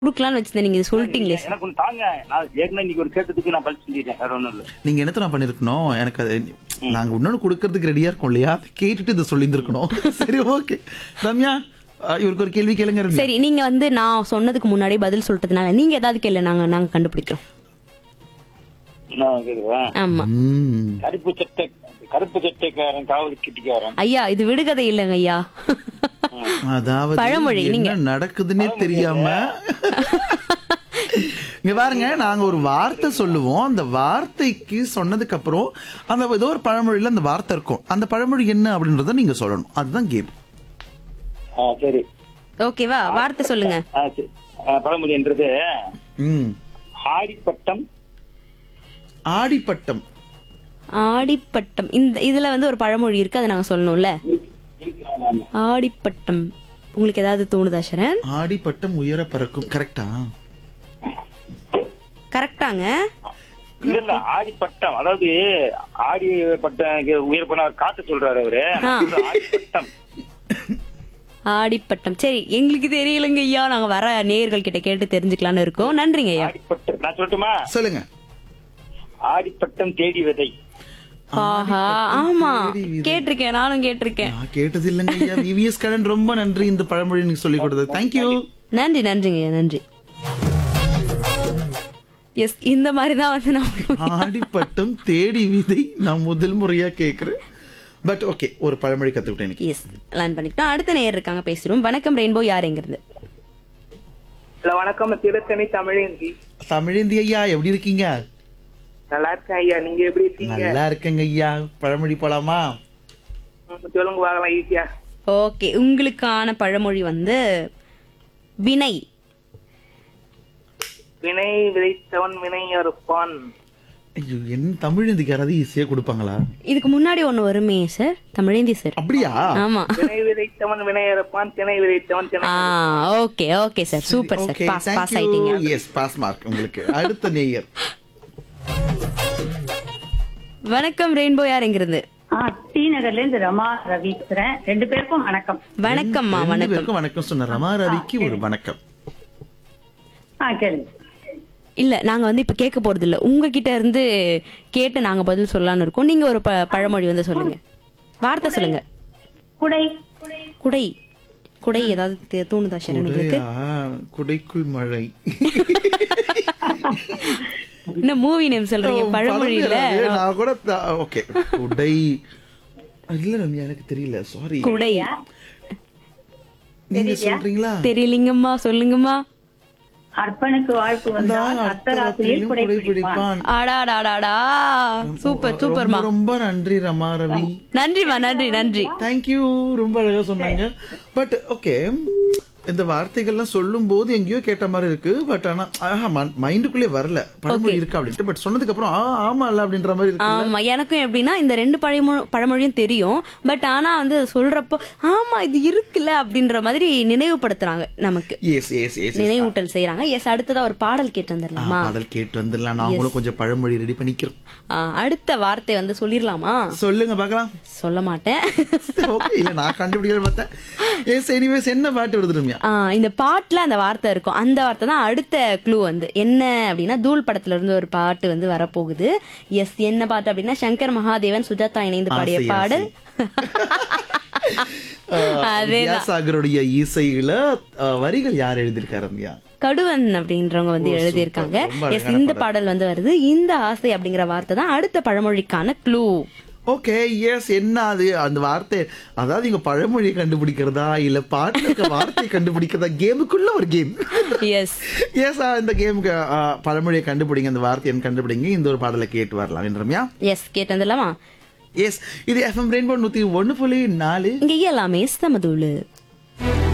குடுக்கலாம்னு வச்சிருந்தேன் நீங்க இது சொல்லிட்டீங்களே சார் எனக்கு ஒண்ணு தாங்க நான் ஏற்கனவே இன்னைக்கு ஒரு கேட்டதுக்கு நான் பதில் சொல்லிட்டேன் வேற ஒண்ணும் இல்ல நீங்க என்னத்த நான் பண்ணிருக்கணும் எனக்கு அது நாங்க இன்னொன்னு கொடுக்கறதுக்கு ரெடியா இருக்கோம் இல்லையா அதை கேட்டுட்டு இதை சொல்லியிருந்திருக்கணும் சரி ஓகே ரம்யா அஹ், இவருக்கு ஒரு கேள்வி கேளுங்க ரம்யா. சரி நீங்க வந்து நான் சொன்னதுக்கு முன்னாடியே பதில் சொல்லிட்டதுனால நீங்க ஏதாவது கேள்வி நாங்க நாங்க கண்டுபிடிக்கிறோம் நான் கேக்குறேன் ஆமா ம். கருப்பு சட்டை கருப்பு சட்டைக்காரன் காவல் கிட்டிக்காரன் ஐயா இது விடுகதை இல்லைங்க ஐயா அதாவது பழமொழி, என்ன நீங்க- நடக்குதுன்னே தெரியாம இங்க பாருங்க நாங்க ஒரு வார்த்தை சொல்லுவோம் அந்த வார்த்தைக்கு சொன்னதுக்கு அப்புறம் அந்த ஏதோ ஒரு பழமொழியில அந்த வார்த்தை இருக்கும் அந்த பழமொழி என்ன அப்படின்றத நீங்க சொல்லணும் அதுதான் கேம் ஆ, சரி ஓகேவா வார்த்தை சொல்லுங்க ஆ, சரி. ஆ, பழமொழி என்றது ம் ஆடிப்பட்டம் ஆடிப்பட்டம் ஆடிப்பட்டம் இந்த இதுல வந்து ஒரு பழமொழி இருக்கு அதை நாங்க சொல்லணும்ல ஆடிப்பட்டம் உங்களுக்கு ஏதாவது தோணுதா சரண் ஆடிப்பட்டம் உயர பறக்கும் கரெக்டா கரெக்டாங்க இல்ல இல்ல ஆடிப்பட்டம் அதாவது ஆடி பட்டம் உயர் பண்ண காத்து சொல்றாரு அவரு ஆ. ஆடிப்பட்டம் ஆடிப்பட்டம் சரி எங்களுக்கு தெரியலங்க ஐயா நாங்க வர நேயர்கள் கிட்ட கேட்டு தெரிஞ்சுக்கலாம்னு இருக்கோம் நன்றிங்க ஐயா ஆடிப்பட்டம் நான் சொல்லட்டுமா சொல்லுங்க ஆடிப்பட்டம் தேடி விதை ஆஹா ஆமா கேட்டிருக்கேன் நானும் கேட்டிருக்கேன் நான் கேட்டது இல்லைங்க ஐயா விவிஎஸ் கடன் ரொம்ப நன்றி இந்த பழமொழி நீங்க சொல்லி கொடுத்தது தேங்க்யூ நன்றி நன்றிங்க ஐயா நன்றி எஸ் இந்த மாதிரி தான் வந்து நான் ஆடிப்பட்டம் தேடி விதை நான் முதல் முறையா கேக்குறேன் பட் ஓகே ஒரு பழமொழி கத்துக்கிட்டேன் இன்னைக்கு எஸ் லேர்ன் பண்ணிக்கிட்டோம் அடுத்த நேயர் இருக்காங்க பேசுறோம் வணக்கம் ரெயின்போ யார் எங்கிறது ஹலோ வணக்கம் திருத்தணி தமிழேந்தி தமிழேந்தி ஐயா எப்படி இருக்கீங்க நல்லா இருக்கேன் ஐயா நீங்க எப்படி இருக்கீங்க நல்லா இருக்கேங்க ஐயா பழமொழி போலாமா ம், சொல்லுங்க பார்க்கலாம் ஈஸியா ஓகே உங்களுக்கான பழமொழி வந்து வினை வினை விதைத்தவன் வினை அறுப்பான் ஐயோ என்ன தமிழேந்திக்கு யாராவது ஈஸியா கொடுப்பாங்களா இதுக்கு முன்னாடி ஒண்ணு வருமே சார் தமிழேந்தி சார் அப்படியா ஆமா வினை விதைத்தவன் வினை அறுப்பான் திணை விதைத்தவன் திணை ஆ okay okay sir super sir okay pass pass ஆயிட்டீங்க எஸ் பாஸ் மார்க் உங்களுக்கு அடுத்த நேயர் வணக்கம் ரெயின்போ யார் எங்கிறது ஆ டி நகர்ல இருந்து ரமா ரவி பேசுறேன் ரெண்டு பேருக்கும் வணக்கம் வணக்கம்மா ரெண்டு வணக்கம் பேருக்கும் வணக்கம் சொன்ன ரமா ரவிக்கு ஒரு வணக்கம் ஆ கேளுங்க இல்ல நாங்க வந்து இப்ப கேட்க போறது இல்ல உங்ககிட்ட இருந்து கேட்டு நாங்க பதில் சொல்லலாம்னு இருக்கோம் நீங்க ஒரு ப- பழமொழி வந்து சொல்லுங்க வார்த்தை சொல்லுங்க குடை குடை குடை ஏதாவது தே- தோணுதா சரண் உங்களுக்கு குடையா? குடைக்குள் மழை என்ன மூவி நேம் சொல்றீங்க பழமொழியில பழமொழி நான் கூட ஓகே குடை இல்ல ரம்யா எனக்கு தெரியல சாரி குடை நீங்க சொல்றீங்களா தெரியலீங்கம்மா சொல்லுங்கம்மா அர்ப்பனுக்கு வாழ்ப்பு வந்தால் நான் அர்த்தராத்திரியில் குடை பிடிப்பான் பிடிப்பான் ஆடாடாடாடா சூப்பர் சூப்பர்மா ரொம்ப ரொம்ப நன்றி ரமா ரவி நன்றிமா நன்றி நன்றி தேங்க்யூ ரொம்ப அழகா சொன்னாங்க பட் ஓகே இந்த வார்த்தைகள்லாம் சொல்லும் போது எங்கேயோ கேட்ட மாதிரி இருக்கு பட் ஆனா மைண்டுக்குள்ளே வரல பழமொழி இருக்கு அப்படின்ட்டு பட் சொன்னதுக்கு அப்புறம் ஆ ஆமா இல்ல அப்படின்ற மாதிரி இருக்கு ஆமா எனக்கும் எப்படின்னா இந்த ரெண்டு பழமொழி பழமொழியும் தெரியும் பட் ஆனா வந்து சொல்றப்போ ஆமா இது இருக்குல்ல அப்படின்ற மாதிரி நினைவுபடுத்துறாங்க நமக்கு எஸ் எஸ் எஸ் நினைவூட்டல் செய்யறாங்க எஸ் அடுத்ததா ஒரு பாடல் கேட்டு வந்துடலாமா பாடல் கேட்டு வந்துடலாம் நாங்களும் கொஞ்சம் பழமொழி ரெடி பண்ணிக்கிறோம் ஆ, அடுத்த வார்த்தை வந்து சொல்லிடலாமா சொல்லுங்க பார்க்கலாம் சொல்ல மாட்டேன் ஓகே இல்ல நான் கண்டுபிடிக்கல பார்த்தேன் எஸ் எனிவேஸ் என்ன பாட்டு வருது ரம்யா ஆ, இந்த பாட்டுல அந்த வார்த்தை இருக்கும் அந்த வார்த்தை தான் அடுத்த க்ளூ வந்து என்ன அப்படின்னா தூள் படத்துல இருந்து ஒரு பாட்டு வந்து வரப்போகுது எஸ் என்ன பாட்டு அப்படின்னா சங்கர் மகாதேவன் சுஜாதா இணைந்து பாடிய ஆசை, பாடல் அதேதான் வித்யாசாகருடைய இசையில அஹ், வரிகள் யார் எழுதியிருக்காரு ரம்யா கடுவன் அப்படின்றவங்க வந்து ஓ, எழுதியிருக்காங்க சூப்பர். ரொம்ப எஸ் அழகான இந்த பாடல். பாடல் வந்து வருது இந்த ஆசை அப்படிங்கிற வார்த்தை தான் அடுத்த பழமொழிக்கான க்ளூ ஓகே எஸ் என்ன அது அந்த வார்த்தை அதாவது இங்க பழமொழியை கண்டுபிடிக்கிறதா இல்ல பாட்டுல இருக்க வார்த்தையை கண்டுபிடிக்கிறதா கேமுக்குள்ள ஒரு கேம் எஸ் எஸ் இந்த கேமுக்கு பழமொழியை கண்டுபிடிங்க அந்த வார்த்தையை கண்டுபிடிங்க இந்த ஒரு பாடலை கேட்டு வரலாம் ரம்யா எஸ் கேட்டு வந்துடலாமா எஸ் இது எஃப்எம் ரெயின்போ நூத்தி ஒண்ணு புள்ளி நாலு இங்க எல்லாமே சமதூளு